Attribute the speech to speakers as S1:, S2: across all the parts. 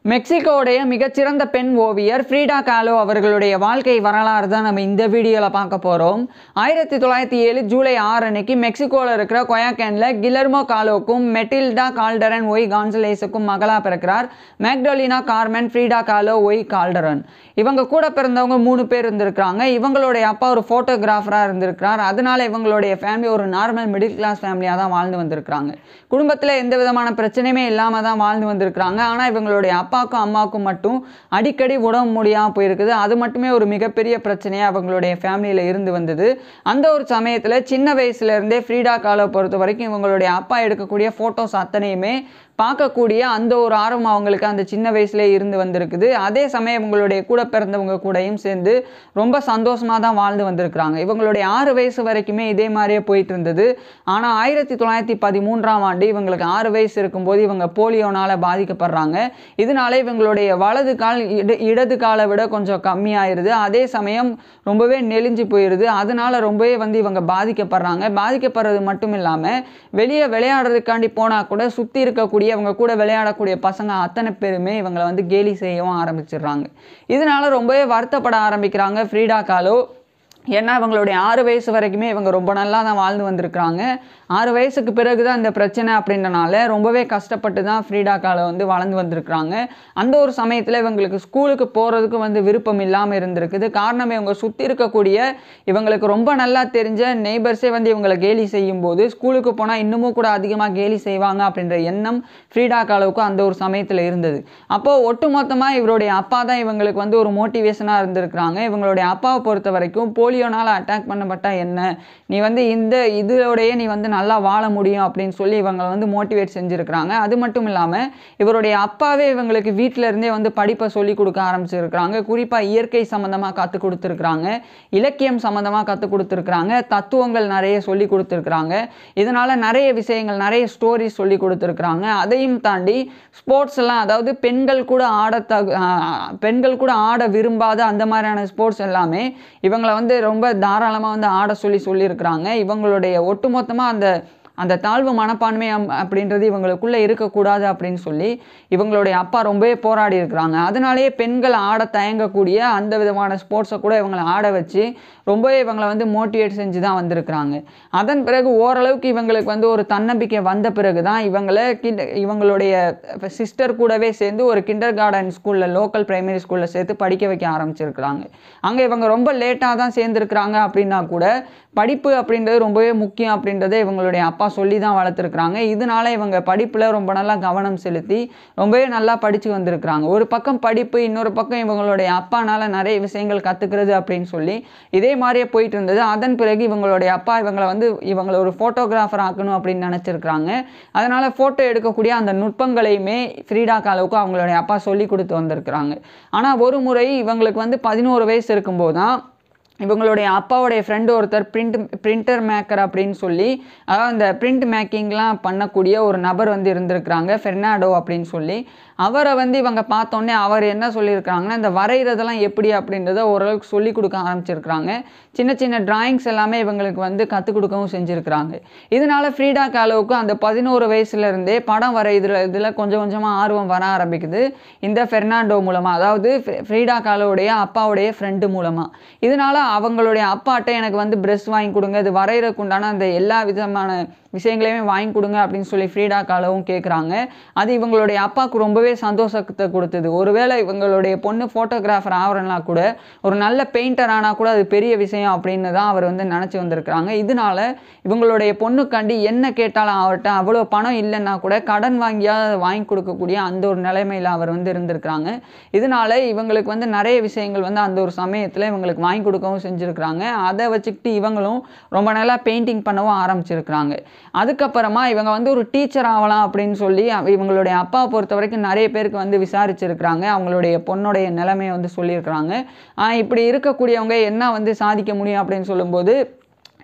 S1: மெக்சிகோவுடைய மிகச்சிறந்த பெண் ஓவியர் ஃப்ரீடா காலோ அவர்களுடைய வாழ்க்கை வரலாறு தான் நம்ம இந்த வீடியோவில் பார்க்க போகிறோம் ஆயிரத்தி தொள்ளாயிரத்தி ஏழு ஜூலை ஆறு அன்னைக்கு மெக்சிகோவில் இருக்கிற கொயாக்கேனில் கிலர்மோ காலோக்கும் மெட்டில்டா கால்டரன் ஒய் கான்சலேஸுக்கும் மகளா பிறக்கிறார் மேக்டோலினா கார்மென் ஃப்ரீடா காலோ ஒய் கால்டரன் இவங்க கூட பிறந்தவங்க மூணு பேர் இருந்திருக்கிறாங்க இவங்களுடைய அப்பா ஒரு ஃபோட்டோகிராஃபராக இருந்திருக்கிறார் அதனால இவங்களுடைய ஃபேமிலி ஒரு நார்மல் மிடில் கிளாஸ் ஃபேமிலியாக தான் வாழ்ந்து வந்திருக்கிறாங்க குடும்பத்தில் எந்த விதமான பிரச்சனையுமே இல்லாமல் தான் வாழ்ந்து வந்திருக்கிறாங்க ஆனால் இவங்களுடைய அப்பாவுக்கும் அம்மாவுக்கும் மட்டும் அடிக்கடி உடம்பு முடியாமல் போயிருக்குது அது மட்டுமே ஒரு மிகப்பெரிய பிரச்சனையாக அவங்களுடைய ஃபேமிலியில் இருந்து வந்தது அந்த ஒரு சமயத்தில் சின்ன வயசுலேருந்தே ஃப்ரீடா காலை பொறுத்த வரைக்கும் இவங்களுடைய அப்பா எடுக்கக்கூடிய ஃபோட்டோஸ் அத்தனையுமே பார்க்கக்கூடிய அந்த ஒரு ஆர்வம் அவங்களுக்கு அந்த சின்ன வயசுலேயே இருந்து வந்திருக்குது அதே சமயம் இவங்களுடைய கூட பிறந்தவங்க கூடயும் சேர்ந்து ரொம்ப சந்தோஷமாக தான் வாழ்ந்து வந்திருக்கிறாங்க இவங்களுடைய ஆறு வயசு வரைக்குமே இதே மாதிரியே போயிட்டு இருந்தது ஆனால் ஆயிரத்தி தொள்ளாயிரத்தி பதிமூன்றாம் ஆண்டு இவங்களுக்கு ஆறு வயசு இருக்கும்போது இவங்க போலியோனால் பாதிக்கப்படுறாங்க இதனால இவங்களுடைய வலது கால் இட இடது காலை விட கொஞ்சம் கம்மியாயிருது அதே சமயம் ரொம்பவே நெளிஞ்சு போயிடுது அதனால ரொம்பவே வந்து இவங்க பாதிக்கப்படுறாங்க பாதிக்கப்படுறது மட்டும் இல்லாமல் வெளியே விளையாடுறதுக்காண்டி போனால் கூட சுற்றி இருக்கக்கூடிய அவங்க கூட விளையாடக்கூடிய பசங்க அத்தனை பேருமே இவங்களை வந்து கேலி செய்யவும் ஆரம்பிச்சிடுறாங்க இதனால ரொம்பவே வருத்தப்பட ஆரம்பிக்கிறாங்க ஃப்ரீடா காலோ ஏன்னா இவங்களுடைய ஆறு வயசு வரைக்குமே இவங்க ரொம்ப நல்லா தான் வாழ்ந்து வந்திருக்கிறாங்க ஆறு வயசுக்கு பிறகு தான் இந்த பிரச்சனை அப்படின்றனால ரொம்பவே கஷ்டப்பட்டு தான் ஃப்ரீடா காலை வந்து வளர்ந்து வந்திருக்கிறாங்க அந்த ஒரு சமயத்தில் இவங்களுக்கு ஸ்கூலுக்கு போகிறதுக்கு வந்து விருப்பம் இல்லாமல் இருந்திருக்குது காரணம் இவங்க சுற்றி இருக்கக்கூடிய இவங்களுக்கு ரொம்ப நல்லா தெரிஞ்ச நெய்பர்ஸே வந்து இவங்களை கேலி செய்யும்போது ஸ்கூலுக்கு போனால் இன்னமும் கூட அதிகமாக கேலி செய்வாங்க அப்படின்ற எண்ணம் ஃப்ரீடா காலவுக்கு அந்த ஒரு சமயத்தில் இருந்தது அப்போது ஒட்டுமொத்தமாக இவருடைய அப்பா தான் இவங்களுக்கு வந்து ஒரு மோட்டிவேஷனாக இருந்திருக்கிறாங்க இவங்களுடைய அப்பாவை பொறுத்த வரைக்கும் போலியோனால் அட்டாக் பண்ணப்பட்டா என்ன நீ வந்து இந்த இதோடையே நீ வந்து நல்லா வாழ முடியும் அப்படின்னு சொல்லி இவங்களை வந்து மோட்டிவேட் செஞ்சுருக்கிறாங்க அது மட்டும் இல்லாமல் இவருடைய அப்பாவே இவங்களுக்கு வீட்டில இருந்தே வந்து படிப்பை சொல்லி கொடுக்க ஆரம்பிச்சிருக்கிறாங்க குறிப்பாக இயற்கை சம்மந்தமாக கற்றுக் கொடுத்துருக்குறாங்க இலக்கியம் சம்மந்தமாக கற்றுக் கொடுத்துருக்குறாங்க தத்துவங்கள் நிறைய சொல்லி கொடுத்துருக்குறாங்க இதனால் நிறைய விஷயங்கள் நிறைய ஸ்டோரிஸ் சொல்லி கொடுத்துருக்குறாங்க அதையும் தாண்டி ஸ்போர்ட்ஸ் எல்லாம் அதாவது பெண்கள் கூட ஆட தகு ஆஹ் பெண்கள் கூட ஆட விரும்பாத அந்த மாதிரியான ஸ்போர்ட்ஸ் எல்லாமே இவங்களை வந்து ரொம்ப தாராளமாக வந்து ஆட சொல்லி சொல்லியிருக்கிறாங்க இவங்களுடைய ஒட்டுமொத்தமாக அந்த அந்த தாழ்வு மனப்பான்மை அம்- அப்படின்றது இவங்களுக்குள்ளே இருக்கக்கூடாது அப்படின்னு சொல்லி இவங்களுடைய அப்பா ரொம்பவே போராடி இருக்கிறாங்க அதனாலேயே பெண்கள் ஆட தயங்கக்கூடிய அந்த விதமான ஸ்போர்ட்ஸை கூட இவங்களை ஆட வச்சு ரொம்பவே இவங்களை வந்து மோட்டிவேட் செஞ்சு தான் வந்திருக்கிறாங்க அதன் பிறகு ஓரளவுக்கு இவங்களுக்கு வந்து ஒரு தன்னம்பிக்கை வந்த பிறகு தான் இவங்களை கிண்ட இவங்களுடைய சிஸ்டர் கூடவே சேர்ந்து ஒரு கிண்டர் கார்டன் ஸ்கூலில் லோக்கல் பிரைமரி ஸ்கூலில் சேர்த்து படிக்க வைக்க ஆரம்பிச்சிருக்கிறாங்க அங்கே இவங்க ரொம்ப லேட்டாக தான் சேர்ந்துருக்குறாங்க அப்படின்னா கூட படிப்பு அப்படின்றது ரொம்பவே முக்கியம் அப்படின்றத இவங்களுடைய அப்பா சொல்லி தான் வளர்த்துருக்குறாங்க இதனால இவங்க படிப்பில் ரொம்ப நல்லா கவனம் செலுத்தி ரொம்பவே நல்லா படித்து வந்திருக்கிறாங்க ஒரு பக்கம் படிப்பு இன்னொரு பக்கம் இவங்களுடைய அப்பானால நிறைய விஷயங்கள் கற்றுக்கிறது அப்படின்னு சொல்லி இதே மாதிரியே போயிட்டு இருந்தது அதன் பிறகு இவங்களுடைய அப்பா இவங்களை வந்து இவங்களை ஒரு ஃபோட்டோகிராஃபர் ஆக்கணும் அப்படின்னு நினச்சிருக்கிறாங்க அதனால் ஃபோட்டோ எடுக்கக்கூடிய அந்த நுட்பங்களையுமே ஃப்ரீடா காலவுக்கு அவங்களுடைய அப்பா சொல்லி கொடுத்து வந்திருக்கிறாங்க ஆனால் ஒரு முறை இவங்களுக்கு வந்து பதினோரு வயசு இருக்கும்போது தான் இவங்களுடைய அப்பாவுடைய ஃப்ரெண்டு ஒருத்தர் பிரிண்ட் பிரிண்டர் மேக்கர் அப்படின்னு சொல்லி அதாவது இந்த பிரிண்ட் மேக்கிங்லாம் பண்ணக்கூடிய ஒரு நபர் வந்து இருந்திருக்கிறாங்க ஃபெர்னாடோ அப்படின்னு சொல்லி அவரை வந்து இவங்க பார்த்தோன்னே அவர் என்ன சொல்லியிருக்கிறாங்கன்னா இந்த வரைகிறதெல்லாம் எப்படி அப்படின்றத ஓரளவுக்கு சொல்லி கொடுக்க ஆரம்பிச்சிருக்கிறாங்க சின்ன சின்ன டிராயிங்ஸ் எல்லாமே இவங்களுக்கு வந்து கற்றுக் கொடுக்கவும் செஞ்சுருக்கிறாங்க இதனால ஃப்ரீடா காலோவுக்கு அந்த பதினோரு வயசுலேருந்தே படம் வரைகிறதுல இதில் கொஞ்சம் கொஞ்சமாக ஆர்வம் வர ஆரம்பிக்குது இந்த ஃபெர்னாண்டோ மூலமாக அதாவது ஃப்ரீ- ஃப்ரீடா காலோவுடைய அப்பாவுடைய ஃப்ரெண்டு மூலமாக இதனால அவங்களுடைய அப்பாட்ட எனக்கு வந்து ப்ரெஷ் வாங்கி கொடுங்க இது வரைகிறதுக்கு உண்டான அந்த எல்லா விதமான விஷயங்களையுமே வாங்கி கொடுங்க அப்படின்னு சொல்லி ஃப்ரீடா காலவும் கேட்குறாங்க அது இவங்களுடைய அப்பாவுக்கு ரொம்பவே சந்தோஷத்தை கொடுத்தது ஒருவேளை இவங்களுடைய பொண்ணு ஃபோட்டோகிராஃபர் ஆகிறனா கூட ஒரு நல்ல பெயிண்டர் ஆனால் கூட அது பெரிய விஷயம் அப்படின்னு தான் அவர் வந்து நினச்சி வந்திருக்கிறாங்க இதனால இவங்களுடைய பொண்ணுக்காண்டி என்ன கேட்டாலும் அவர்கிட்ட அவ்வளோ பணம் இல்லைன்னா கூட கடன் வாங்கியாவது அதை வாங்கி கொடுக்கக்கூடிய அந்த ஒரு நிலைமையில் அவர் வந்து இருந்திருக்கிறாங்க இதனால இவங்களுக்கு வந்து நிறைய விஷயங்கள் வந்து அந்த ஒரு சமயத்தில் இவங்களுக்கு வாங்கி கொடுக்கவும் செஞ்சுருக்கிறாங்க அதை வச்சுக்கிட்டு இவங்களும் ரொம்ப நல்லா பெயிண்டிங் பண்ணவும் ஆரம்பிச்சிருக்கிறாங்க அதுக்கப்புறமா இவங்க வந்து ஒரு டீச்சர் ஆகலாம் அப்படின்னு சொல்லி அவ- இவங்களுடைய அப்பாவை பொறுத்த வரைக்கும் நிறைய பேருக்கு வந்து விசாரிச்சிருக்கிறாங்க அவங்களுடைய பொண்ணுடைய நிலைமையை வந்து சொல்லியிருக்கிறாங்க ஆஹ் இப்படி இருக்கக்கூடியவங்க என்ன வந்து சாதிக்க முடியும் அப்படின்னு சொல்லும்போது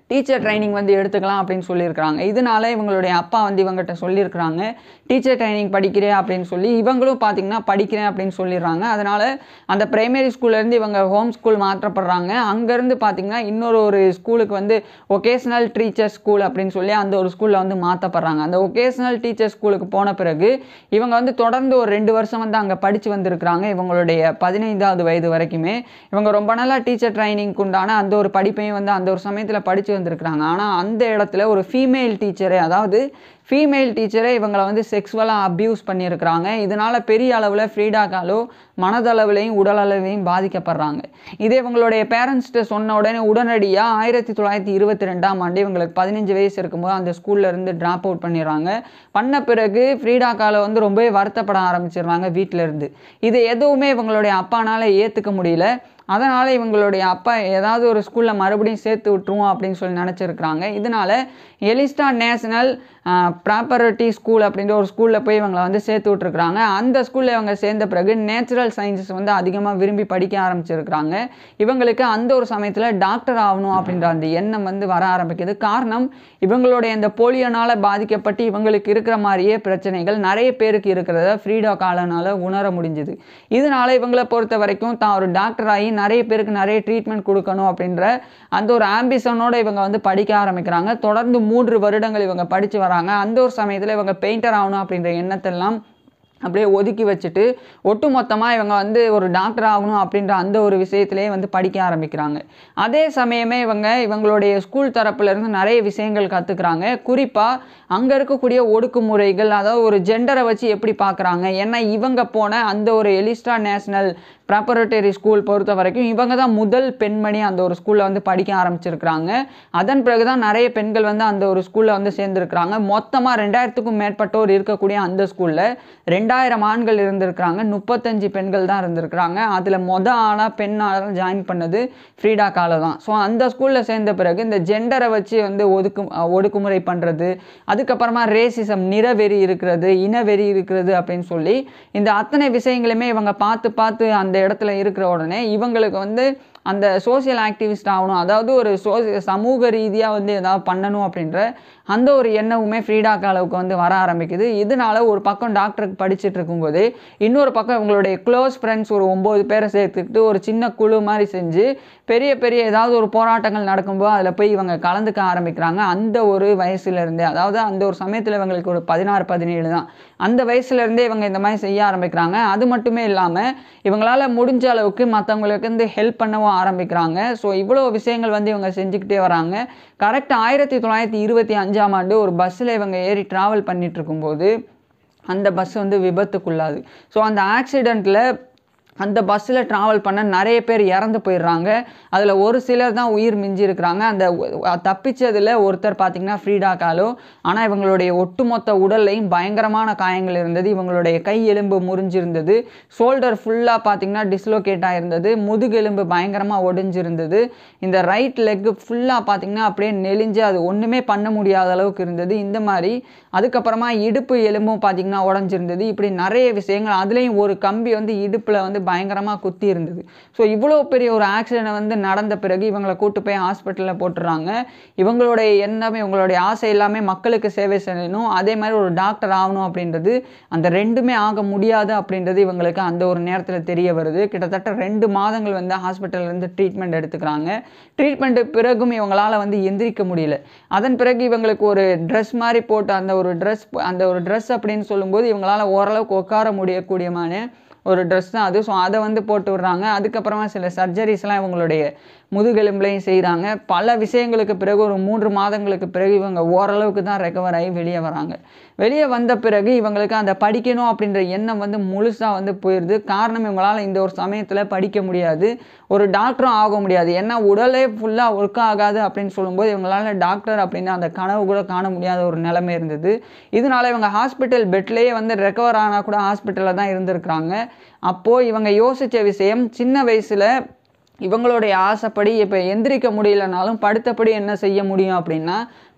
S1: டீச்சர் ட்ரைனிங் வந்து எடுத்துக்கலாம் அப்படின்னு சொல்லியிருக்கிறாங்க இதனால இவங்களுடைய அப்பா வந்து இவங்ககிட்ட சொல்லியிருக்கிறாங்க டீச்சர் ட்ரைனிங் படிக்கிறேன் அப்படின்னு சொல்லி இவங்களும் பார்த்தீங்கன்னா படிக்கிறேன் அப்படின்னு சொல்லிடுறாங்க அதனால் அந்த பிரைமரி ஸ்கூல்லேருந்து இவங்க ஹோம் ஸ்கூல் மாற்றப்படுறாங்க அங்கேருந்து பார்த்தீங்கன்னா இன்னொரு ஒரு ஸ்கூலுக்கு வந்து ஒகேஷ்னல் டீச்சர் ஸ்கூல் அப்படின்னு சொல்லி அந்த ஒரு ஸ்கூலில் வந்து மாற்றப்படுறாங்க அந்த ஒகேஷ்னல் டீச்சர் ஸ்கூலுக்கு போன பிறகு இவங்க வந்து தொடர்ந்து ஒரு ரெண்டு வருஷம் வந்து அங்கே படித்து வந்திருக்கிறாங்க இவங்களுடைய பதினைந்தாவது வயது வரைக்குமே இவங்க ரொம்ப நாளா டீச்சர் ட்ரைனிங்க்கு உண்டான அந்த ஒரு படிப்பையும் வந்து அந்த ஒரு சமயத்தில் படித்து வந்திருக்கிறாங்க ஆனால் அந்த இடத்துல ஒரு ஃபீமேல் டீச்சரே அதாவது ஃபீமேல் டீச்சரே இவங்களை வந்து செக்ஸுவலாக அப்யூஸ் பண்ணியிருக்கிறாங்க இதனால் பெரிய அளவில் ஃப்ரீடா காலோ மனதளவுலையும் உடலளவையும் பாதிக்கப்படுறாங்க இதே இவங்களுடைய பேரண்ட்ஸ்கிட்ட சொன்ன உடனே உடனடியாக ஆயிரத்தி தொள்ளாயிரத்தி இருபத்தி ரெண்டாம் ஆண்டு இவங்களுக்கு பதினஞ்சு வயசு இருக்கும்போது அந்த ஸ்கூல்ல இருந்து ட்ராப் அவுட் பண்ணிடுறாங்க பண்ண பிறகு ஃப்ரீடா காலை வந்து ரொம்பவே வருத்தப்பட ஆரம்பிச்சிடுறாங்க வீட்டில இருந்து இது எதுவுமே இவங்களுடைய அப்பானால ஏற்றுக்க முடியல அதனால் இவங்களுடைய அப்பா ஏதாவது ஒரு ஸ்கூலில் மறுபடியும் சேர்த்து விட்டுருவோம் அப்படின்னு சொல்லி நினச்சிருக்கிறாங்க இதனால எலிஸ்டா நேஷனல் ப்ராப்பரிட்டி ஸ்கூல் அப்படின்ற ஒரு ஸ்கூலில் போய் இவங்களை வந்து சேர்த்து விட்ருக்குறாங்க அந்த ஸ்கூலில் இவங்க சேர்ந்த பிறகு நேச்சுரல் சயின்சஸ் வந்து அதிகமாக விரும்பி படிக்க ஆரம்பிச்சிருக்கிறாங்க இவங்களுக்கு அந்த ஒரு சமயத்தில் டாக்டர் ஆகணும் அப்படின்ற அந்த எண்ணம் வந்து வர ஆரம்பிக்குது காரணம் இவங்களுடைய இந்த போலியோனால் பாதிக்கப்பட்டு இவங்களுக்கு இருக்கிற மாதிரியே பிரச்சனைகள் நிறைய பேருக்கு இருக்கிறத ஃப்ரீடா காலனால உணர முடிஞ்சுது இதனால இவங்களை பொறுத்த வரைக்கும் தான் ஒரு டாக்டர் ஆகி நிறைய பேருக்கு நிறைய ட்ரீட்மெண்ட் கொடுக்கணும் அப்படின்ற அந்த ஒரு ஆம்பிஷனோட இவங்க வந்து படிக்க ஆரம்பிக்கிறாங்க தொடர்ந்து மூன்று வருடங்கள் இவங்க படித்து வராங்க அந்த ஒரு சமயத்தில் இவங்க பெயிண்டர் ஆகணும் அப்படின்ற எண்ணத்தெல்லாம் அப்படியே ஒதுக்கி வச்சுட்டு ஒட்டு மொத்தமாக இவங்க வந்து ஒரு டாக்டர் ஆகணும் அப்படின்ற அந்த ஒரு விஷயத்திலே வந்து படிக்க ஆரம்பிக்கிறாங்க அதே சமயமே இவங்க இவங்களுடைய ஸ்கூல் தரப்புல இருந்து நிறைய விஷயங்கள் கற்றுக்குறாங்க குறிப்பாக அங்கே இருக்கக்கூடிய ஒடுக்குமுறைகள் அதாவது ஒரு ஜெண்டரை வச்சு எப்படி பார்க்குறாங்க ஏன்னா இவங்க போன அந்த ஒரு எலிஸ்டா நேஷனல் ப்ராப்பரேட்டரி ஸ்கூல் பொறுத்த வரைக்கும் இவங்க தான் முதல் பெண்மணி அந்த ஒரு ஸ்கூலில் வந்து படிக்க ஆரம்பிச்சிருக்கிறாங்க அதன் பிறகு தான் நிறைய பெண்கள் வந்து அந்த ஒரு ஸ்கூலில் வந்து சேர்ந்துருக்கிறாங்க மொத்தமாக ரெண்டாயிரத்துக்கும் மேற்பட்டோர் இருக்கக்கூடிய அந்த ஸ்கூலில் ரெண்டாயிரம் ஆண்கள் இருந்திருக்கிறாங்க முப்பத்தஞ்சு பெண்கள் தான் இருந்திருக்கிறாங்க அதில் மொத ஆளாக பெண் ஆளாக ஜாயின் பண்ணது ஃப்ரீடா காலை தான் ஸோ அந்த ஸ்கூலில் சேர்ந்த பிறகு இந்த ஜெண்டரை வச்சு வந்து ஒதுக்கு ஒடுக்குமுறை பண்ணுறது அதுக்கப்புறமா ரேசிசம் நிறவெறி இருக்கிறது இனவெறி இருக்கிறது அப்படின்னு சொல்லி இந்த அத்தனை விஷயங்களுமே இவங்க பார்த்து பார்த்து அந்த இடத்துல இருக்கிற உடனே இவங்களுக்கு வந்து அந்த சோஷியல் ஆக்டிவிஸ்ட் ஆகணும் அதாவது ஒரு சோ சமூக ரீதியாக வந்து ஏதாவது பண்ணணும் அப்படின்ற அந்த ஒரு எண்ணமுமே ஃப்ரீடா காலவுக்கு வந்து வர ஆரம்பிக்குது இதனால ஒரு பக்கம் டாக்டருக்கு படிச்சுட்டு இருக்கும்போது இன்னொரு பக்கம் இவங்களுடைய க்ளோஸ் ஃப்ரெண்ட்ஸ் ஒரு ஒம்பது பேரை சேர்த்துக்கிட்டு ஒரு சின்ன குழு மாதிரி செஞ்சு பெரிய பெரிய ஏதாவது ஒரு போராட்டங்கள் நடக்கும்போது அதில் போய் இவங்க கலந்துக்க ஆரம்பிக்கிறாங்க அந்த ஒரு வயசுலேருந்தே அதாவது அந்த ஒரு சமயத்தில் இவங்களுக்கு ஒரு பதினாறு பதினேழு தான் அந்த வயசுலேருந்தே இவங்க இந்த மாதிரி செய்ய ஆரம்பிக்கிறாங்க அது மட்டுமே இல்லாமல் இவங்களால முடிஞ்ச அளவுக்கு மற்றவங்களுக்கு வந்து ஹெல்ப் பண்ணவும் ஆரம்பிக்கிறாங்க ஸோ இவ்வளோ விஷயங்கள் வந்து இவங்க செஞ்சுக்கிட்டே வராங்க கரெக்டாக ஆயிரத்தி தொள்ளாயிரத்தி இருபத்தி அஞ்சாம் ஆண்டு ஒரு பஸ்ஸில் இவங்க ஏறி ட்ராவல் பண்ணிட்டு இருக்கும்போது அந்த பஸ் வந்து விபத்துக்குள்ளாது ஸோ அந்த ஆக்சிடெண்ட்டில் அந்த பஸ்ஸில் ட்ராவல் பண்ண நிறைய பேர் இறந்து போயிடுறாங்க அதில் ஒரு சிலர் தான் உயிர் மிஞ்சி இருக்கிறாங்க அந்த தப்பிச்சதில் ஒருத்தர் பார்த்திங்கன்னா ஃப்ரீடா காலோ ஆனால் இவங்களுடைய ஒட்டுமொத்த உடல்லையும் பயங்கரமான காயங்கள் இருந்தது இவங்களுடைய கை எலும்பு முறிஞ்சிருந்தது ஷோல்டர் ஃபுல்லாக பார்த்திங்கன்னா டிஸ்லோகேட் ஆயிருந்தது முதுகெலும்பு பயங்கரமாக ஒடிஞ்சிருந்தது இந்த ரைட் லெக்கு ஃபுல்லாக பார்த்திங்கன்னா அப்படியே நெளிஞ்சு அது ஒன்றுமே பண்ண முடியாத அளவுக்கு இருந்தது இந்த மாதிரி அதுக்கப்புறமா இடுப்பு எலும்பும் பார்த்திங்கன்னா உடஞ்சிருந்தது இப்படி நிறைய விஷயங்கள் அதுலேயும் ஒரு கம்பி வந்து இடுப்பில் வந்து பயங்கரமாக குத்தி இருந்தது ஸோ இவ்வளோ பெரிய ஒரு ஆக்சிடென்ட் வந்து நடந்த பிறகு இவங்களை கூட்டு போய் ஹாஸ்பிட்டலில் போட்டுறாங்க இவங்களுடைய எண்ணம் இவங்களுடைய ஆசை எல்லாமே மக்களுக்கு சேவை செய்யணும் அதே மாதிரி ஒரு டாக்டர் ஆகணும் அப்படின்றது அந்த ரெண்டுமே ஆக முடியாது அப்படின்றது இவங்களுக்கு அந்த ஒரு நேரத்தில் தெரிய வருது கிட்டத்தட்ட ரெண்டு மாதங்கள் வந்து ஹாஸ்பிட்டல்லேருந்து ட்ரீட்மெண்ட் எடுத்துக்கிறாங்க ட்ரீட்மெண்ட்டு பிறகும் இவங்களால் வந்து எந்திரிக்க முடியல அதன் பிறகு இவங்களுக்கு ஒரு ட்ரெஸ் மாதிரி போட்டு அந்த ஒரு ட்ரெஸ் அந்த ஒரு ட்ரெஸ் அப்படின்னு சொல்லும்போது இவங்களால் ஓரளவுக்கு உட்கார முடியக்கூடியமான ஒரு ட்ரெஸ் தான் அது ஸோ அதை வந்து போட்டு விடுறாங்க அதுக்கப்புறமா சில சர்ஜரிஸ்லாம் இவங்களுடைய முதுகெலும்புலையும் செய்கிறாங்க பல விஷயங்களுக்கு பிறகு ஒரு மூன்று மாதங்களுக்கு பிறகு இவங்க ஓரளவுக்கு தான் ரெக்கவர் ஆகி வெளியே வராங்க வெளியே வந்த பிறகு இவங்களுக்கு அந்த படிக்கணும் அப்படின்ற எண்ணம் வந்து முழுசாக வந்து போயிடுது காரணம் இவங்களால் இந்த ஒரு சமயத்தில் படிக்க முடியாது ஒரு டாக்டரும் ஆக முடியாது ஏன்னா உடலே ஃபுல்லாக ஒர்க் ஆகாது அப்படின்னு சொல்லும்போது இவங்களால டாக்டர் அப்படின்னு அந்த கனவு கூட காண முடியாத ஒரு நிலைமை இருந்தது இதனால இவங்க ஹாஸ்பிட்டல் பெட்லேயே வந்து ரெக்கவர் ஆனால் கூட ஹாஸ்பிட்டலில் தான் இருந்திருக்கிறாங்க அப்போது இவங்க யோசித்த விஷயம் சின்ன வயசில் இவங்களுடைய ஆசைப்படி இப்போ எந்திரிக்க முடியலனாலும் படுத்தபடி என்ன செய்ய முடியும் அப்படின்னா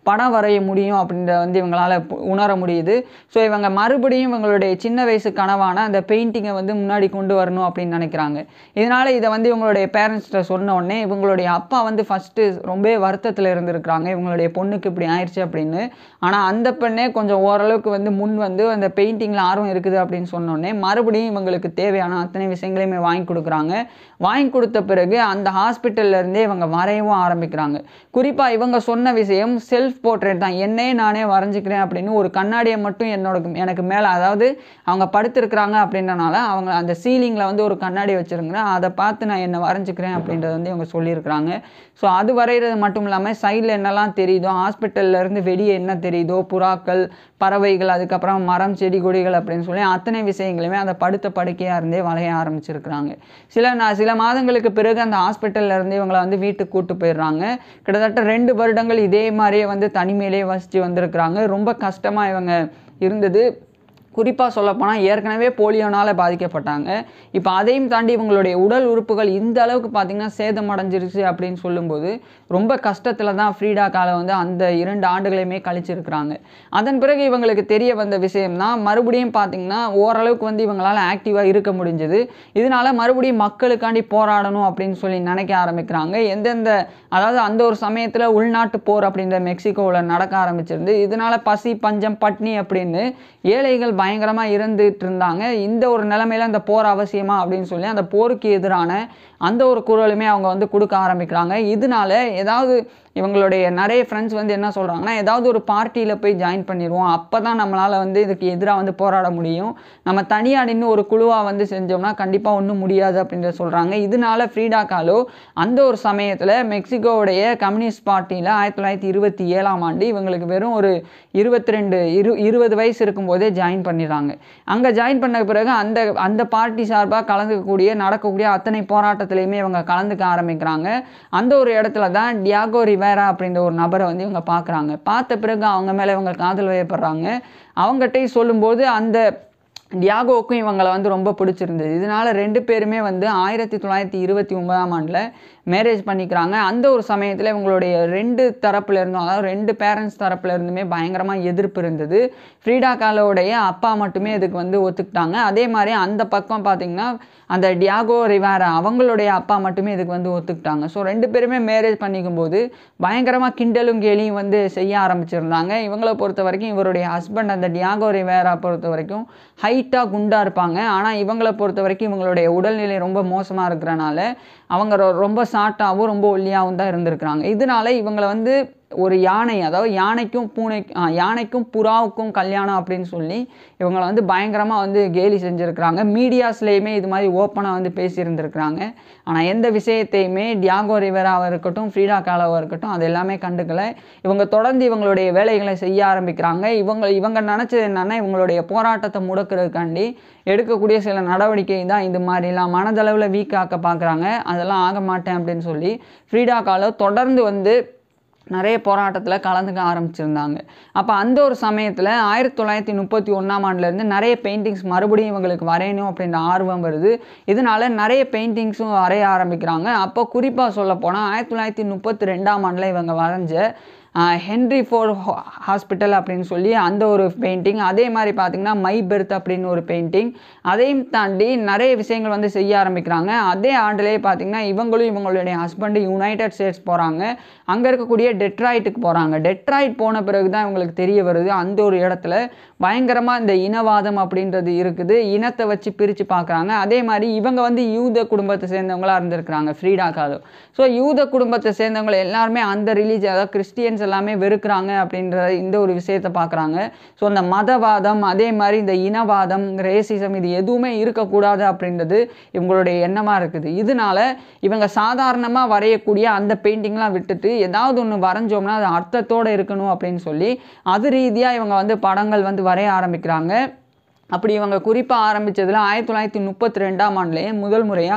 S1: படம் வரைய முடியும் அப்படின்றத வந்து இவங்களால் பு- உணர முடியுது ஸோ இவங்க மறுபடியும் இவங்களுடைய சின்ன வயசு கனவான அந்த பெயிண்டிங்கை வந்து முன்னாடி கொண்டு வரணும் அப்படின்னு நினைக்கிறாங்க இதனால் இதை வந்து இவங்களுடைய பேரண்ட்ஸ்கிட்ட சொன்ன உடனே இவங்களுடைய அப்பா வந்து ஃபஸ்ட்டு ரொம்ப வருத்தத்தில் இருந்திருக்கிறாங்க இவங்களுடைய பொண்ணுக்கு இப்படி ஆயிடுச்சு அப்படின்னு ஆனால் அந்த பெண்ணே கொஞ்சம் ஓரளவுக்கு வந்து முன் வந்து அந்த பெயிண்டிங்கில் ஆர்வம் இருக்குது அப்படின்னு சொன்ன உடனே மறுபடியும் இவங்களுக்கு தேவையான அத்தனை விஷயங்களையுமே வாங்கி கொடுக்குறாங்க வாங்கி கொடுத்த பிறகு அந்த ஹாஸ்பிட்டல்ல இருந்தே இவங்க வரையவும் ஆரம்பிக்கிறாங்க குறிப்பாக இவங்க சொன்ன விஷயம் செல்ஃப் போர்ட்ரேட் தான் என்னையே நானே வரைஞ்சிக்கிறேன் அப்படின்னு ஒரு கண்ணாடியை மட்டும் என்னோட எனக்கு மேலே அதாவது அவங்க படுத்திருக்கிறாங்க அப்படின்றனால அவங்க அந்த சீலிங்கில் வந்து ஒரு கண்ணாடி வச்சுருங்கிறேன் அதை பார்த்து நான் என்னை வரைஞ்சிக்கிறேன் அப்படின்றத வந்து இவங்க சொல்லியிருக்கிறாங்க ஸோ அது வரைகிறது மட்டும் இல்லாமல் சைடில் என்னெல்லாம் தெரியுதோ ஹாஸ்பிட்டல்ல இருந்து வெளியே என்ன தெரியுதோ புறாக்கள் பறவைகள் அதுக்கப்புறம் மரம் செடி கொடிகள் அப்படின்னு சொல்லி அத்தனை விஷயங்களுமே அந்த படுத்த படுக்கையாக இருந்தே வளைய ஆரம்பிச்சிருக்கிறாங்க சில நா சில மாதங்களுக்கு பிறகு அந்த ஹாஸ்பிட்டல்ல இருந்து இவங்களை வந்து வீட்டுக்கு கூட்டு போயிடுறாங்க கிட்டத்தட்ட ரெண்டு வருடங்கள் இதே மாதிரியே வந்து தனிமையிலே வசித்து வந்திருக்கிறாங்க ரொம்ப கஷ்டமாக இவங்க இருந்தது குறிப்பாக சொல்லப்போனால் ஏற்கனவே போலியோனால் பாதிக்கப்பட்டாங்க இப்போ அதையும் தாண்டி இவங்களுடைய உடல் உறுப்புகள் இந்த அளவுக்கு பார்த்திங்கன்னா சேதமடைஞ்சிருச்சு அப்படின்னு சொல்லும்போது ரொம்ப கஷ்டத்தில் தான் ஃப்ரீடா காலை வந்து அந்த இரண்டு ஆண்டுகளையுமே கழிச்சிருக்கிறாங்க அதன் பிறகு இவங்களுக்கு தெரிய வந்த விஷயம் தான் மறுபடியும் பார்த்திங்கன்னா ஓரளவுக்கு வந்து இவங்களால் ஆக்டிவாக இருக்க முடிஞ்சது இதனால மறுபடியும் மக்களுக்காண்டி போராடணும் அப்படின்னு சொல்லி நினைக்க ஆரம்பிக்கிறாங்க எந்தெந்த அதாவது அந்த ஒரு சமயத்தில் உள்நாட்டு போர் அப்படின்ற மெக்சிகோவில் நடக்க ஆரம்பிச்சிருந்து இதனால பசி பஞ்சம் பட்னி அப்படின்னு ஏழைகள் பயங்கரமாக இருந்துட்டு இருந்தாங்க இந்த ஒரு நிலைமையில அந்த போர் அவசியமா அப்படின்னு சொல்லி அந்த போருக்கு எதிரான அந்த ஒரு குரலுமே அவங்க வந்து கொடுக்க ஆரம்பிக்கிறாங்க இதனால ஏதாவது இவங்களுடைய நிறைய ஃப்ரெண்ட்ஸ் வந்து என்ன சொல்கிறாங்கன்னா ஏதாவது ஒரு பார்ட்டியில் போய் ஜாயின் பண்ணிடுவோம் அப்போ தான் நம்மளால் வந்து இதுக்கு எதிராக வந்து போராட முடியும் நம்ம தனியாக நின்று ஒரு குழுவாக வந்து செஞ்சோம்னா கண்டிப்பாக ஒன்றும் முடியாது அப்படின்றத சொல்கிறாங்க இதனால ஃப்ரீடா காலோ அந்த ஒரு சமயத்தில் மெக்சிகோவுடைய கம்யூனிஸ்ட் பார்ட்டியில் ஆயிரத்தி தொள்ளாயிரத்தி இருபத்தி ஏழாம் ஆண்டு இவங்களுக்கு வெறும் ஒரு இருபத்தி ரெண்டு இரு இருபது வயசு இருக்கும்போதே ஜாயின் பண்ணிடுறாங்க அங்கே ஜாயின் பண்ண பிறகு அந்த அந்த பார்ட்டி சார்பாக கலந்துக்கக்கூடிய நடக்கக்கூடிய அத்தனை போராட்டத்திலையுமே இவங்க கலந்துக்க ஆரம்பிக்கிறாங்க அந்த ஒரு இடத்துல தான் டியாகோ ரிவேரா அப்படின்ற ஒரு நபரை வந்து இவங்க பார்க்குறாங்க பார்த்த பிறகு அவங்க மேலே இவங்க காதல் வயப்படுறாங்க அவங்ககிட்டயும் சொல்லும்போது அந்த டியாகோவுக்கும் இவங்களை வந்து ரொம்ப பிடிச்சிருந்தது இதனால ரெண்டு பேருமே வந்து ஆயிரத்தி தொள்ளாயிரத்தி இருபத்தி ஒன்பதாம் ஆண்டில் மேரேஜ் பண்ணிக்கிறாங்க அந்த ஒரு சமயத்தில் இவங்களுடைய ரெண்டு தரப்புல இருந்தும் அதாவது ரெண்டு பேரண்ட்ஸ் தரப்புல இருந்துமே பயங்கரமாக எதிர்ப்பு இருந்தது ஃப்ரீடா காலோடைய அப்பா மட்டுமே இதுக்கு வந்து ஒத்துக்கிட்டாங்க அதே மாதிரி அந்த பக்கம் பார்த்தீங்கன்னா அந்த டியாகோ ரிவாரா அவங்களுடைய அப்பா மட்டுமே இதுக்கு வந்து ஒத்துக்கிட்டாங்க ஸோ ரெண்டு பேருமே மேரேஜ் பண்ணிக்கும் போது பயங்கரமாக கிண்டலும் கேலியும் வந்து செய்ய ஆரம்பிச்சிருந்தாங்க இவங்களை பொறுத்த வரைக்கும் இவருடைய ஹஸ்பண்ட் அந்த டியாகோ ரிவேரா பொறுத்த வரைக்கும் ஹைட்டாக குண்டாக இருப்பாங்க ஆனால் இவங்களை பொறுத்த வரைக்கும் இவங்களுடைய உடல்நிலை ரொம்ப மோசமாக இருக்கிறனால அவங்க ரொ- ரொம்ப ஷார்ட்டாகவும் ரொம்ப ஒல்லியாகவும் தான் இருந்திருக்கிறாங்க இதனால இவங்களை வந்து ஒரு யானை அதாவது யானைக்கும் பூனை ஆ, யானைக்கும் புறாவுக்கும் கல்யாணம் அப்படின்னு சொல்லி இவங்களை வந்து பயங்கரமாக வந்து கேலி செஞ்சுருக்கிறாங்க மீடியாஸ்லேயுமே இது மாதிரி ஓப்பனாக வந்து பேசியிருந்திருக்கிறாங்க ஆனால் எந்த விஷயத்தையுமே டியாகோ ரிவராவாக இருக்கட்டும் ஃப்ரீடா காலாவாக இருக்கட்டும் அது எல்லாமே கண்டுக்கல இவங்க தொடர்ந்து இவங்களுடைய வேலைகளை செய்ய ஆரம்பிக்கிறாங்க இவங்க இவங்க நினச்சது என்னன்னா இவங்களுடைய போராட்டத்தை முடக்கிறதுக்காண்டி எடுக்கக்கூடிய சில நடவடிக்கை தான் இது மாதிரிலாம் மனதளவில் வீக் ஆக்க பார்க்குறாங்க அதெல்லாம் ஆக மாட்டேன் அப்படின்னு சொல்லி ஃப்ரீடா காலோ தொடர்ந்து வந்து நிறைய போராட்டத்தில் கலந்துக்க ஆரம்பிச்சிருந்தாங்க அப்போ அந்த ஒரு சமயத்தில் ஆயிரத்தி தொள்ளாயிரத்தி முப்பத்தி ஒன்றாம் ஆண்டுலேருந்து நிறைய பெயிண்டிங்ஸ் மறுபடியும் இவங்களுக்கு வரையணும் அப்படின்ற ஆர்வம் வருது இதனால நிறைய பெயிண்டிங்ஸும் வரைய ஆரம்பிக்கிறாங்க அப்போ குறிப்பாக சொல்ல போனால் ஆயிரத்தி தொள்ளாயிரத்தி முப்பத்தி ரெண்டாம் ஆண்டில் இவங்க வரைஞ்ச ஆஹ், ஹென்ரி ஃபோர் ஹாஸ்பிட்டல் அப்படின்னு சொல்லி அந்த ஒரு பெயிண்டிங் அதே மாதிரி பார்த்தீங்கன்னா மை பெர்த் அப்படின்னு ஒரு பெயிண்டிங் அதையும் தாண்டி நிறைய விஷயங்கள் வந்து செய்ய ஆரம்பிக்கிறாங்க அதே ஆண்டுலேயே பார்த்தீங்கன்னா இவங்களும் இவங்களுடைய ஹஸ்பண்டு யுனைடெட் ஸ்டேட்ஸ் போகிறாங்க அங்கே இருக்கக்கூடிய டெட்ராய்ட்டுக்கு போகிறாங்க டெட்ராய்ட் போன பிறகு தான் இவங்களுக்கு தெரிய வருது அந்த ஒரு இடத்துல பயங்கரமாக இந்த இனவாதம் அப்படின்றது இருக்குது இனத்தை வச்சு பிரித்து பார்க்குறாங்க அதே மாதிரி இவங்க வந்து யூத குடும்பத்தை சேர்ந்தவங்களா இருந்திருக்கிறாங்க ஃப்ரீடா காலோ ஸோ யூத குடும்பத்தை சேர்ந்தவங்க எல்லாருமே அந்த ரிலீஜன் அதாவது கிறிஸ்டியன்ஸ் எல்லாமே வெறுக்கிறாங்க அப்படின்ற இந்த ஒரு விஷயத்தை பார்க்குறாங்க ஸோ அந்த மதவாதம் அதே மாதிரி இந்த இனவாதம் ரேசிசம் இது எதுவுமே இருக்கக்கூடாது அப்படின்றது இவங்களுடைய எண்ணமாக இருக்குது இதனால இவங்க சாதாரணமாக வரையக்கூடிய அந்த பெயிண்டிங்லாம் விட்டுட்டு ஏதாவது ஒன்று வரைஞ்சோம்னா அது அர்த்தத்தோடு இருக்கணும் அப்படின்னு சொல்லி அது ரீதியாக இவங்க வந்து படங்கள் வந்து வரைய ஆரம்பிக்கிறாங்க அப்படி இவங்க குறிப்பாக ஆரம்பிச்சதுல ஆயிரத்தி தொள்ளாயிரத்தி முப்பத்தி ரெண்டாம் ஆண்டுலேயே முதல் முறையாக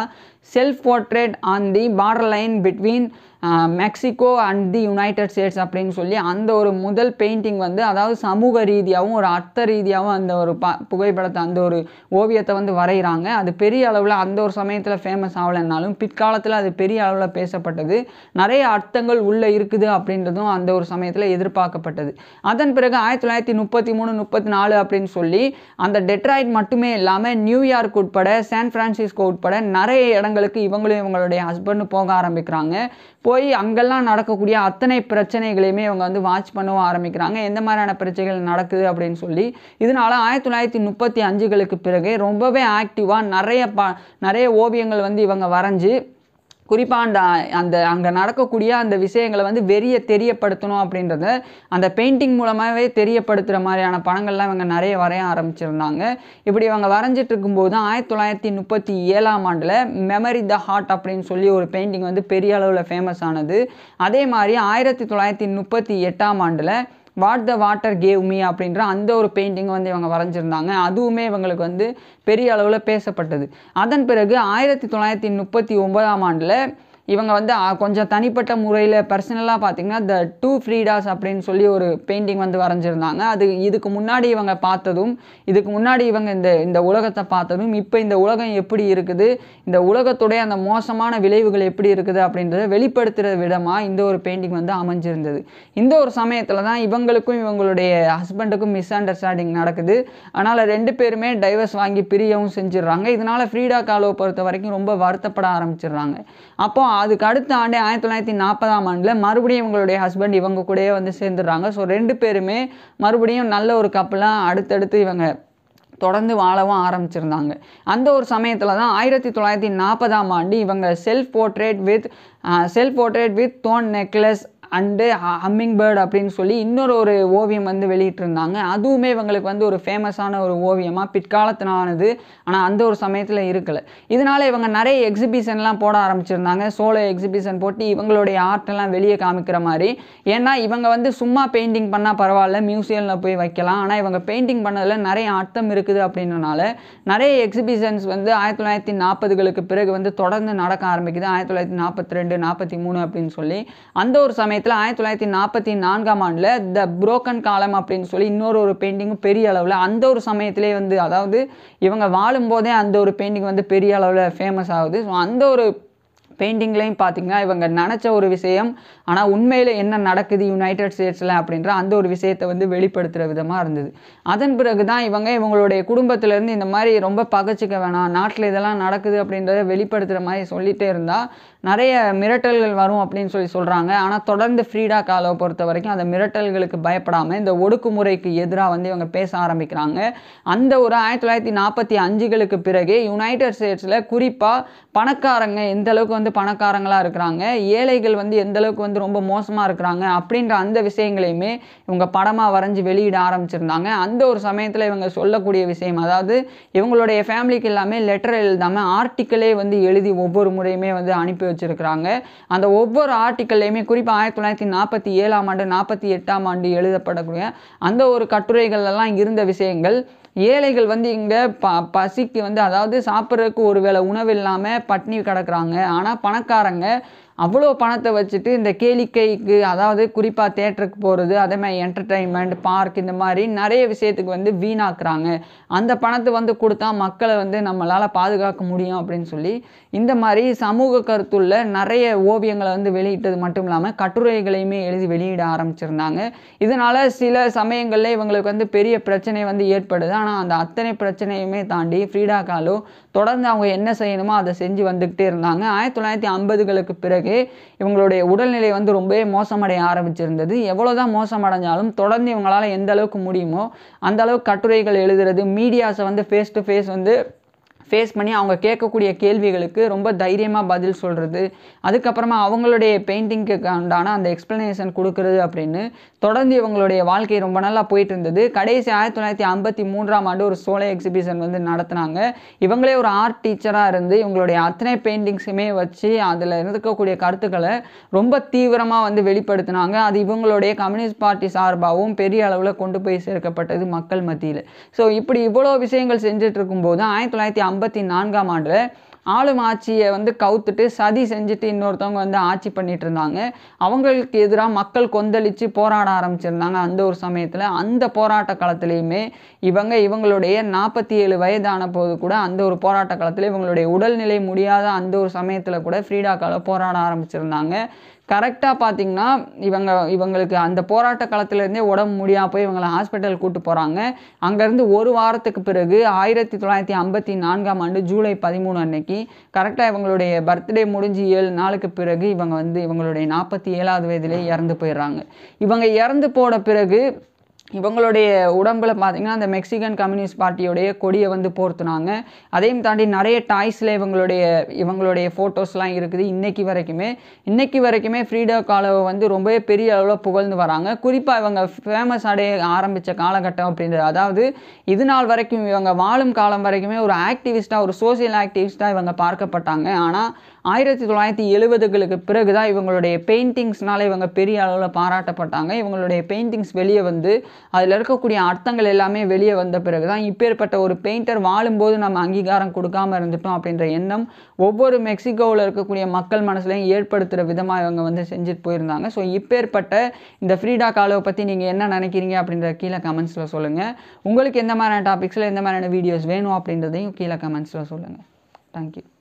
S1: self portrait on the border line between Mexico and the United States அப்படின்னு சொல்லி அந்த ஒரு முதல் பெயிண்டிங் வந்து அதாவது சமூக ரீதியாகவும் ஒரு அர்த்த ரீதியாகவும் அந்த ஒரு ப புகைப்படத்தை அந்த ஒரு ஓவியத்தை வந்து வரைகிறாங்க அது பெரிய அளவில் அந்த ஒரு சமயத்தில் ஃபேமஸ் ஆகலைன்னாலும் பிற்காலத்தில் அது பெரிய அளவில் பேசப்பட்டது நிறைய அர்த்தங்கள் உள்ளே இருக்குது அப்படின்றதும் அந்த ஒரு சமயத்தில் எதிர்பார்க்கப்பட்டது அதன் பிறகு ஆயிரத்தி தொள்ளாயிரத்தி முப்பத்தி மூணு முப்பத்தி நாலு அப்படின்னு சொல்லி அந்த டெட்ராய்ட் மட்டுமே இல்லாமல் நியூயார்க் உட்பட சான் பிரான்சிஸ்கோ உட்பட நிறைய இடங்களுக்கு இவங்களும் இவங்களுடைய ஹஸ்பண்டும் போக ஆரம்பிக்கிறாங்க போய் அங்கெல்லாம் நடக்கக்கூடிய அத்தனை பிரச்சனைகளையுமே இவங்க வந்து வாட்ச் பண்ணவும் ஆரம்பிக்கிறாங்க எந்த மாதிரியான பிரச்சனைகள் நடக்குது அப்படின்னு சொல்லி இதனால ஆயிரத்தி தொள்ளாயிரத்தி முப்பத்தி அஞ்சுகளுக்கு பிறகு ரொம்பவே ஆக்டிவாக நிறைய ப நிறைய ஓவியங்கள் வந்து இவங்க வரைஞ்சி குறிப்பாக அந்த அந்த அங்கே நடக்கக்கூடிய அந்த விஷயங்களை வந்து வெறிய தெரியப்படுத்தணும் அப்படின்றத அந்த பெயிண்டிங் மூலமாகவே தெரியப்படுத்துகிற மாதிரியான படங்கள்லாம் இவங்க நிறைய வரைய ஆரம்பிச்சிருந்தாங்க இப்படி இவங்க வரைஞ்சிட்டு இருக்கும்போது தான் ஆயிரத்தி தொள்ளாயிரத்தி முப்பத்தி ஏழாம் ஆண்டில் மெமரி த ஹார்ட் அப்படின்னு சொல்லி ஒரு பெயிண்டிங் வந்து பெரிய அளவில் ஃபேமஸ் ஆனது அதே மாதிரி ஆயிரத்தி தொள்ளாயிரத்தி முப்பத்தி எட்டாம் ஆண்டில் what the water gave me அப்படின்ற அந்த ஒரு பெயிண்டிங் வந்து இவங்க வரைஞ்சிருந்தாங்க அதுவுமே இவங்களுக்கு வந்து பெரிய அளவில் பேசப்பட்டது அதன் பிறகு ஆயிரத்தி தொள்ளாயிரத்தி முப்பத்தி ஒன்பதாம் ஆண்டில் இவங்க வந்து அ, கொஞ்சம் தனிப்பட்ட முறையில் பர்சனலாக பார்த்தீங்கன்னா த டூ ஃப்ரீடாஸ் அப்படின்னு சொல்லி ஒரு பெயிண்டிங் வந்து வரைஞ்சிருந்தாங்க அது இதுக்கு முன்னாடி இவங்க பார்த்ததும் இதுக்கு முன்னாடி இவங்க இந்த இந்த உலகத்தை பார்த்ததும் இப்போ இந்த உலகம் எப்படி இருக்குது இந்த உலகத்துடைய அந்த மோசமான விளைவுகள் எப்படி இருக்குது அப்படின்றத வெளிப்படுத்துகிற விதமாக இந்த ஒரு பெயிண்டிங் வந்து அமைஞ்சிருந்தது இந்த ஒரு சமயத்தில் தான் இவங்களுக்கும் இவங்களுடைய ஹஸ்பண்டுக்கும் மிஸ் அண்டர்ஸ்டாண்டிங் நடக்குது அதனால் ரெண்டு பேருமே டைவர்ஸ் வாங்கி பிரியவும் செஞ்சிடுறாங்க இதனால் ஃப்ரீடா காலோ பொறுத்த வரைக்கும் ரொம்ப வருத்தப்பட ஆரம்பிச்சிடுறாங்க அப்போ அதுக்கு அடுத்த ஆண்டு ஆயிரத்தி தொள்ளாயிரத்தி நாற்பதாம் ஆண்டில் மறுபடியும் இவங்களுடைய ஹஸ்பண்ட் இவங்க கூடயே வந்து சேர்ந்துடுறாங்க ஸோ ரெண்டு பேருமே மறுபடியும் நல்ல ஒரு கப்பலாக அடுத்தடுத்து இவங்க தொடர்ந்து வாழவும் ஆரம்பிச்சிருந்தாங்க அந்த ஒரு சமயத்தில் தான் ஆயிரத்தி தொள்ளாயிரத்தி நாற்பதாம் ஆண்டு இவங்க self portrait with self portrait with thorn necklace and hummingbird அப்படின்னு சொல்லி இன்னொரு ஒரு ஓவியம் வந்து வெளியிட்டிருந்தாங்க அதுவுமே இவங்களுக்கு வந்து ஒரு ஃபேமஸான ஒரு ஓவியமாக பிற்காலத்தினானது ஆனால் அந்த ஒரு சமயத்தில் இருக்கலை இதனால் இவங்க நிறைய எக்ஸிபிஷன்லாம் போட ஆரம்பிச்சிருந்தாங்க சோலோ எக்ஸிபிஷன் போட்டு இவங்களுடைய ஆர்ட்டெல்லாம் வெளியே காமிக்கிற மாதிரி ஏன்னா இவங்க வந்து சும்மா பெயிண்டிங் பண்ணால் பரவாயில்ல மியூசியமில் போய் வைக்கலாம் ஆனால் இவங்க பெயிண்டிங் பண்ணதில் நிறைய அர்த்தம் இருக்குது அப்படின்றனால நிறைய எக்ஸிபிஷன்ஸ் வந்து ஆயிரத்தி தொள்ளாயிரத்தி நாற்பதுகளுக்கு பிறகு வந்து தொடர்ந்து நடக்க ஆரம்பிக்குது ஆயிரத்தி தொள்ளாயிரத்தி நாற்பத்தி ரெண்டு நாற்பத்தி மூணு அப்படின்னு சொல்லி அந்த ஒரு சமயத்தில் ஆயிரத்தி தொள்ளாயிரத்தி நாற்பத்தி நான்காம் ஆண்டில் த புரோக்கன் காலம் அப்படின்னு சொல்லி இன்னொரு ஒரு பெயிண்டிங்கும் பெரிய அளவில் அந்த ஒரு சமயத்திலே வந்து அதாவது இவங்க வாழும்போதே அந்த ஒரு பெயிண்டிங் வந்து பெரிய அளவில் ஃபேமஸ் ஆகுது ஸோ அந்த ஒரு பெயிண்டிங்லையும் பார்த்தீங்கன்னா இவங்க நினச்ச ஒரு விஷயம் ஆனால் உண்மையில் என்ன நடக்குது யுனைடெட் ஸ்டேட்ஸில் அப்படின்ற அந்த ஒரு விஷயத்தை வந்து வெளிப்படுத்துகிற விதமாக இருந்தது அதன் பிறகு தான் இவங்க இவங்களுடைய குடும்பத்திலேருந்து இந்த மாதிரி ரொம்ப பகச்சிக்க வேணாம் நாட்டில் இதெல்லாம் நடக்குது அப்படின்றத வெளிப்படுத்துகிற மாதிரி சொல்லிகிட்டே இருந்தால் நிறைய மிரட்டல்கள் வரும் அப்படின்னு சொல்லி சொல்கிறாங்க ஆனால் தொடர்ந்து ஃப்ரீடா காலோவை பொறுத்த வரைக்கும் அந்த மிரட்டல்களுக்கு பயப்படாமல் இந்த ஒடுக்குமுறைக்கு எதிராக வந்து இவங்க பேச ஆரம்பிக்கிறாங்க அந்த ஒரு ஆயிரத்தி தொள்ளாயிரத்தி நாற்பத்தி அஞ்சுகளுக்கு பிறகு யுனைடெட் ஸ்டேட்ஸில் குறிப்பாக பணக்காரங்க எந்த அளவுக்கு வந்து பணக்காரங்களாக இருக்கிறாங்க ஏழைகள் வந்து எந்த அளவுக்கு வந்து ரொம்ப மோசமாக இருக்கிறாங்க அப்படின்ற அந்த விஷயங்களையுமே இவங்க படமாக வரைஞ்சி வெளியிட ஆரம்பிச்சிருந்தாங்க அந்த ஒரு சமயத்தில் இவங்க சொல்லக்கூடிய விஷயம் அதாவது இவங்களுடைய ஃபேமிலிக்கு எல்லாமே லெட்டர் எழுதாமல் ஆர்டிக்கிளே வந்து எழுதி ஒவ்வொரு முறையுமே வந்து அனுப்பி வச்சிருக்கிறாங்க அந்த ஒவ்வொரு ஆர்டிக்கல்லையுமே குறிப்பாக ஆயிரத்தி தொள்ளாயிரத்தி நாற்பத்தி ஏழாம் ஆண்டு நாற்பத்தி எட்டாம் ஆண்டு எழுதப்படக்கூடிய அந்த ஒரு கட்டுரைகள் எல்லாம் இருந்த விஷயங்கள் ஏழைகள் வந்து இங்கே ப பசிக்கு வந்து அதாவது சாப்பிட்றதுக்கு ஒரு வேளை உணவு இல்லாமல் பட்னி கிடக்குறாங்க ஆனால் பணக்காரங்க அவ்வளோ பணத்தை வச்சுட்டு இந்த கேளிக்கைக்கு அதாவது குறிப்பாக தேட்டருக்கு போகிறது அதே மாதிரி என்டர்டெயின்மெண்ட் பார்க் இந்த மாதிரி நிறைய விஷயத்துக்கு வந்து வீணாக்குறாங்க அந்த பணத்தை வந்து கொடுத்தா மக்களை வந்து நம்மளால் பாதுகாக்க முடியும் அப்படின்னு சொல்லி இந்த மாதிரி சமூக கருத்துள்ள நிறைய ஓவியங்களை வந்து வெளியிட்டது மட்டும் இல்லாமல் கட்டுரைகளையுமே எழுதி வெளியிட ஆரம்பிச்சிருந்தாங்க இதனால் சில சமயங்களில் இவங்களுக்கு வந்து பெரிய பிரச்சனை வந்து ஏற்படுது ஆனால் அந்த அத்தனை பிரச்சனையுமே தாண்டி ஃப்ரீடா காலோ தொடர்ந்து அவங்க என்ன செய்யணுமோ அதை செஞ்சு வந்துக்கிட்டே இருந்தாங்க ஆயிரத்தி தொள்ளாயிரத்தி ஐம்பதுகளுக்கு பிறகு இவங்களுடைய உடல்நிலை வந்து ரொம்பவே மோசமடைய ஆரம்பிச்சிருந்தது எவ்வளோதான் மோசமடைஞ்சாலும் தொடர்ந்து இவங்களால் எந்த அளவுக்கு முடியுமோ அந்த அளவுக்கு கட்டுரைகள் எழுதுறது மீடியாஸை வந்து ஃபேஸ் டு ஃபேஸ் வந்து ஃபேஸ் பண்ணி அவங்க கேட்கக்கூடிய கேள்விகளுக்கு ரொம்ப தைரியமாக பதில் சொல்கிறது அதுக்கப்புறமா அவங்களுடைய பெயிண்டிங்க்கு உண்டான அந்த எக்ஸ்ப்ளனேஷன் கொடுக்கறது அப்படின்னு தொடர்ந்து இவங்களுடைய வாழ்க்கை ரொம்ப நல்லா போயிட்டு இருந்தது கடைசி ஆயிரத்தி தொள்ளாயிரத்தி ஐம்பத்தி மூன்றாம் ஆண்டு ஒரு சோலை எக்ஸிபிஷன் வந்து நடத்தினாங்க இவங்களே ஒரு ஆர்ட் டீச்சராக இருந்து இவங்களுடைய அத்தனை பெயிண்டிங்ஸுமே வச்சு அதில் இருக்கக்கூடிய கருத்துக்களை ரொம்ப தீவிரமாக வந்து வெளிப்படுத்தினாங்க அது இவங்களுடைய கம்யூனிஸ்ட் பார்ட்டி சார்பாகவும் பெரிய அளவில் கொண்டு போய் சேர்க்கப்பட்டது மக்கள் மத்தியில் ஸோ இப்படி இவ்வளோ விஷயங்கள் செஞ்சுட்டு இருக்கும்போது ஆயிரத்தி தொள்ளாயிரத்தி ஐம்பத்தி நான்காம் ஆண்டில் ஆளும் ஆட்சியை வந்து கவுத்துட்டு சதி செஞ்சுட்டு இன்னொருத்தவங்க வந்து ஆட்சி பண்ணிட்டு இருந்தாங்க அவங்களுக்கு எதிராக மக்கள் கொந்தளித்து போராட ஆரம்பிச்சிருந்தாங்க அந்த ஒரு சமயத்தில் அந்த போராட்ட காலத்துலேயுமே இவங்க இவங்களுடைய நாற்பத்தி ஏழு வயதான போது கூட அந்த ஒரு போராட்ட காலத்தில் இவங்களுடைய உடல்நிலை முடியாத அந்த ஒரு சமயத்தில் கூட ஃப்ரீடாக்கால போராட ஆரம்பிச்சிருந்தாங்க கரெக்டாக பார்த்தீங்கன்னா இவங்க இவங்களுக்கு அந்த போராட்ட காலத்துலேருந்தே உடம்பு முடியாம போய் இவங்களை ஹாஸ்பிட்டல் கூட்டு போகிறாங்க அங்கேருந்து ஒரு வாரத்துக்கு பிறகு ஆயிரத்தி தொள்ளாயிரத்தி ஐம்பத்தி நான்காம் ஆண்டு ஜூலை பதிமூணு அன்னைக்கு கரெக்டாக இவங்களுடைய பர்த்டே முடிஞ்சு ஏழு நாளுக்கு பிறகு இவங்க வந்து இவங்களுடைய நாற்பத்தி ஏழாவது வயதிலே இறந்து போயிடுறாங்க இவங்க இறந்து போன பிறகு இவங்களுடைய உடம்புல பார்த்தீங்கன்னா அந்த மெக்சிகன் கம்யூனிஸ்ட் பார்ட்டியோடைய கொடியை வந்து போர்த்துனாங்க அதையும் தாண்டி நிறைய டாய்ஸில் இவங்களுடைய இவங்களுடைய ஃபோட்டோஸ்லாம் இருக்குது இன்னைக்கு வரைக்குமே இன்னைக்கு வரைக்குமே ஃப்ரீடா காலவை வந்து ரொம்பவே பெரிய அளவில் புகழ்ந்து வராங்க குறிப்பாக இவங்க ஃபேமஸ் அடைய ஆரம்பித்த காலகட்டம் அப்படின்றது அதாவது இது நாள் வரைக்கும் இவங்க வாழும் காலம் வரைக்குமே ஒரு ஆக்டிவிஸ்ட்டாக ஒரு சோசியல் ஆக்டிவிஸ்ட்டாக இவங்க பார்க்கப்பட்டாங்க ஆனால் ஆயிரத்தி தொள்ளாயிரத்தி எழுபதுகளுக்கு பிறகு தான் இவங்களுடைய பெயிண்டிங்ஸ்னால இவங்க பெரிய அளவில் பாராட்டப்பட்டாங்க இவங்களுடைய பெயிண்டிங்ஸ் வெளியே வந்து அதில் இருக்கக்கூடிய அர்த்தங்கள் எல்லாமே வெளியே வந்த பிறகு தான் இப்பேற்பட்ட ஒரு பெயிண்டர் வாழும்போது நம்ம அங்கீகாரம் கொடுக்காம இருந்துட்டோம் அப்படின்ற எண்ணம் ஒவ்வொரு மெக்சிகோவில் இருக்கக்கூடிய மக்கள் மனசுலையும் ஏற்படுத்துகிற விதமாக இவங்க வந்து செஞ்சுட்டு போயிருந்தாங்க ஸோ இப்பேற்பட்ட இந்த ஃப்ரீடா காலோவை பற்றி நீங்கள் என்ன நினைக்கிறீங்க அப்படின்ற கீழே கமெண்ட்ஸில் சொல்லுங்கள் உங்களுக்கு எந்த மாதிரியான டாபிக்ஸில் எந்த மாதிரியான வீடியோஸ் வேணும் அப்படின்றதையும் கீழே கமெண்ட்ஸில் சொல்லுங்கள் தேங்க்யூ